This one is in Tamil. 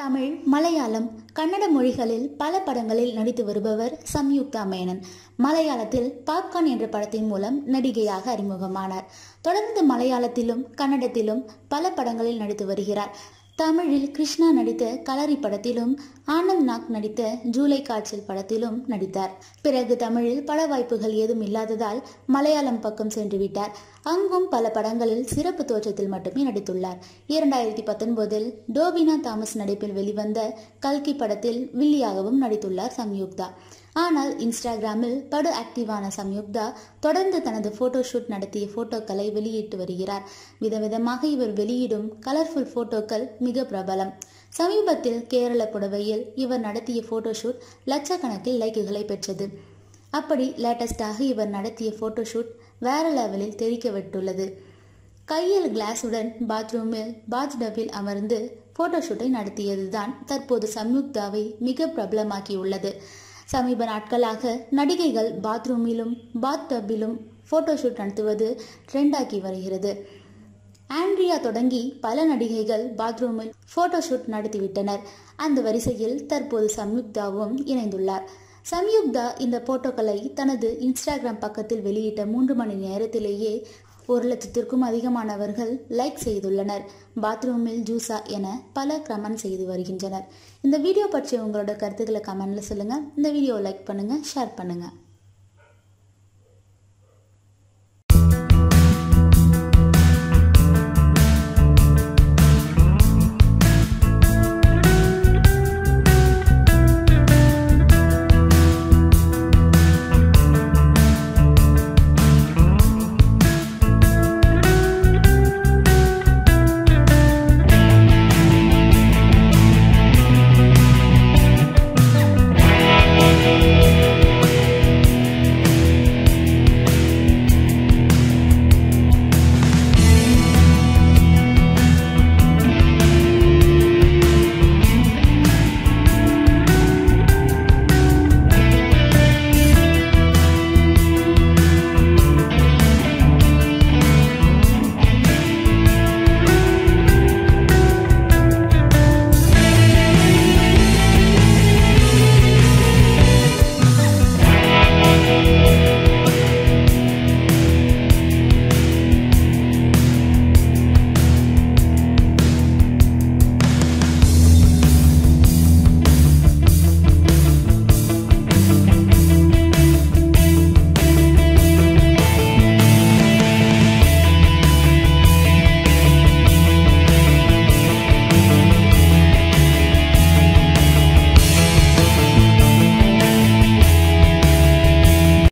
தமிழ் மலையாளம் கன்னட மொழிகளில் பல படங்களில் நடித்து வருபவர் சம்யுக்தா மேனன் மலையாளத்தில் பாப்கார்ன் என்ற படத்தின் மூலம் நடிகையாக அறிமுகமானார் தொடர்ந்து மலையாளத்திலும் கன்னடத்திலும் பல படங்களில் நடித்து வருகிறார் தமிழில் கிருஷ்ணா நடித்த கலரி படத்திலும் ஆனந்த் நாக் நடித்த ஜூலை காய்ச்சல் படத்திலும் நடித்தார் பிறகு தமிழில் பட வாய்ப்புகள் ஏதும் இல்லாததால் மலையாளம் பக்கம் சென்று விட்டார் அங்கும் பல படங்களில் சிறப்பு தோற்றத்தில் மட்டுமே நடித்துள்ளார் இரண்டாயிரத்தி பத்தொன்பதில் டோபினா தாமஸ் நடிப்பில் வெளிவந்த கல்கி படத்தில் வில்லியாகவும் நடித்துள்ளார் சம்யுக்தா ஆனால் இன்ஸ்டாகிராமில் படு ஆக்டிவான சம்யுக்தா தொடர்ந்து தனது போட்டோஷூட் நடத்திய போட்டோக்களை வெளியிட்டு வருகிறார் விதவிதமாக இவர் வெளியிடும் கலர்ஃபுல் போட்டோக்கள் மிக பிரபலம் சமீபத்தில் கேரள புடவையில் இவர் நடத்திய போட்டோஷூட் லட்சக்கணக்கில் லைக்குகளை பெற்றது அப்படி லேட்டஸ்டாக இவர் நடத்திய போட்டோஷூட் வேற லெவலில் தெரிக்க விட்டுள்ளது கையில் கிளாஸுடன் பாத்ரூமில் பாத் டப்பில் அமர்ந்து போட்டோஷூட்டை நடத்தியதுதான் தற்போது சம்யுக்தாவை மிக பிரபலமாக்கியுள்ளது சமீப நாட்களாக நடிகைகள் பாத்ரூமிலும் பாத் டப்பிலும் போட்டோஷூட் நடத்துவது ட்ரெண்டாக்கி வருகிறது ஆண்ட்ரியா தொடங்கி பல நடிகைகள் பாத்ரூமில் போட்டோஷூட் நடத்திவிட்டனர் அந்த வரிசையில் தற்போது சம்யுக்தாவும் இணைந்துள்ளார் சம்யுக்தா இந்த போட்டோக்களை தனது இன்ஸ்டாகிராம் பக்கத்தில் வெளியிட்ட மூன்று மணி நேரத்திலேயே ஒரு லட்சத்திற்கும் அதிகமானவர்கள் லைக் செய்துள்ளனர் பாத்ரூமில் ஜூஸா என பல கமெண்ட் செய்து வருகின்றனர் இந்த வீடியோ பற்றி உங்களோட கருத்துக்களை கமெண்ட்ல சொல்லுங்க இந்த வீடியோ லைக் பண்ணுங்க ஷேர் பண்ணுங்க